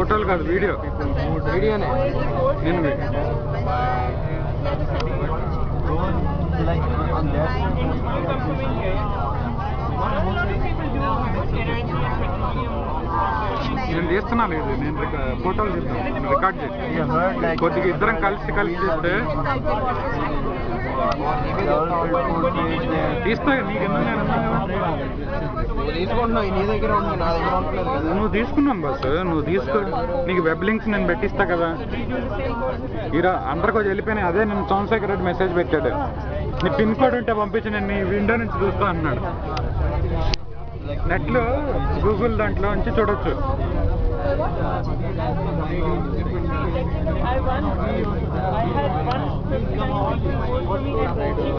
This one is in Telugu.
ఫోటోలు కాదు వీడియో వీడియోనే నేను వీడియో like on నేను తీస్తున్నాను ఇది నేను రిక- ఫోటోలు తీస్తాను రికార్డ్ చేసి You heard like కొద్దిగా ఇద్దరం కలిసి కలిసి చేస్తే తీస్తా నీకు ఎందుకు నేను ఎందుకు? తీసుకుంటున్నావు నీ దగ్గర ఉంది నా దగ్గర ఉండలేదు కదా నువ్వు తీసుకున్నాం బస్ నువ్వు తీసుకో నీకు వెబ్ లింక్స్ నేను పెట్టిస్తా కదా ఈరా అందరికి వచ్చి వెళ్ళిపోయినాయి అదే నేను సోమశేఖర్ రెడ్డి మెసేజ్ పెట్టాడు నీ పిన్ కోడ్ ఉంటే పంపించి నేను నీ విండో నుంచి చూస్తా అన్నాడు నెట్లో గూగుల్ దాంట్లో నుంచి చూడొచ్చు I once, I had once,